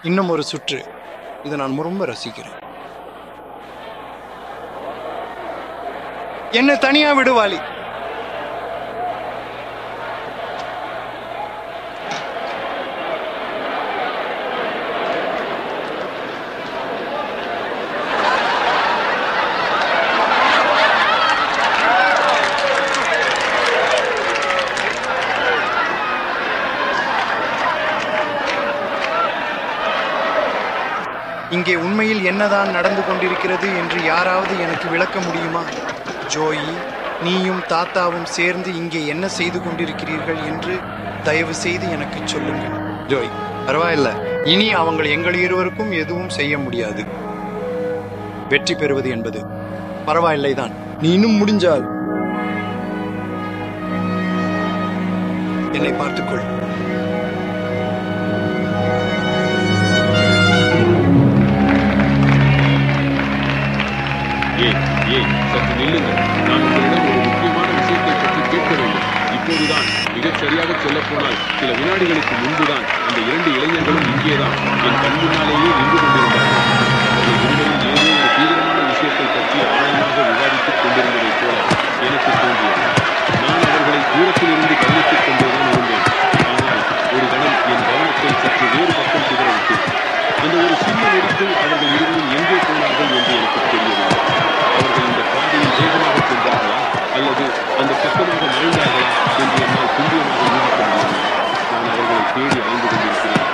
இன்னும் ஒரு சுற்று இதை நான் ரொம்ப ரசிக்கிறேன் என்ன தனியா விடுவாளி இங்கே உண்மையில் என்னதான் நடந்து கொண்டிருக்கிறது என்று யாராவது எனக்கு விளக்க முடியுமா ஜோயி நீயும் தாத்தாவும் சேர்ந்து இங்கே என்ன செய்து கொண்டிருக்கிறீர்கள் என்று தயவு செய்து எனக்கு சொல்லுங்கள் ஜோய் பரவாயில்ல இனி அவங்க எங்கள் இருவருக்கும் எதுவும் செய்ய முடியாது வெற்றி பெறுவது என்பது பரவாயில்லை தான் நீ இன்னும் முடிஞ்சால் என்னை பார்த்துக்கொள் ஏன் ஏன் சற்று நில்லுங்கள் நான் உங்களிடம் ஒரு முக்கியமான விஷயத்தை பற்றி கேட்க வேண்டும் இப்போதுதான் மிகச் சரியாக சொல்லப் போனால் சில வினாடிகளுக்கு முன்புதான் அந்த இரண்டு இளைஞர்களும் இங்கேதான் என் கண் முன்னாலேயே நின்று கொண்டிருந்தார்கள் அவர்கள் இருவரும் ஏதோ ஒரு தீவிரமான விஷயத்தை பற்றி ஆழமாக விவாதித்துக் கொண்டிருந்ததைப் போல எனக்கு தோன்றியது நான் அவர்களை தூரத்தில் இருந்து கவனித்துக் கொண்டேதான் இருந்தேன் ஆனால் ஒரு கணம் என் கவனத்தை சற்று வேறு பக்கம் சிதறவிட்டேன் அந்த ஒரு சின்ன நொடிக்குள் அவர்கள் இருவரும் எங்கே போனார்கள் என்று எனக்கு தெரியவில்லை அவர்கள் இந்த பாதையில் வேகமாக சென்றார்களா அல்லது அந்த பக்கமாக மறைந்தார்களா என்று என்னால் துல்லியமாக யூகிக்க முடியவில்லை நான் அவர்களை தேடி அலைந்து கொண்டிருக்கிறேன்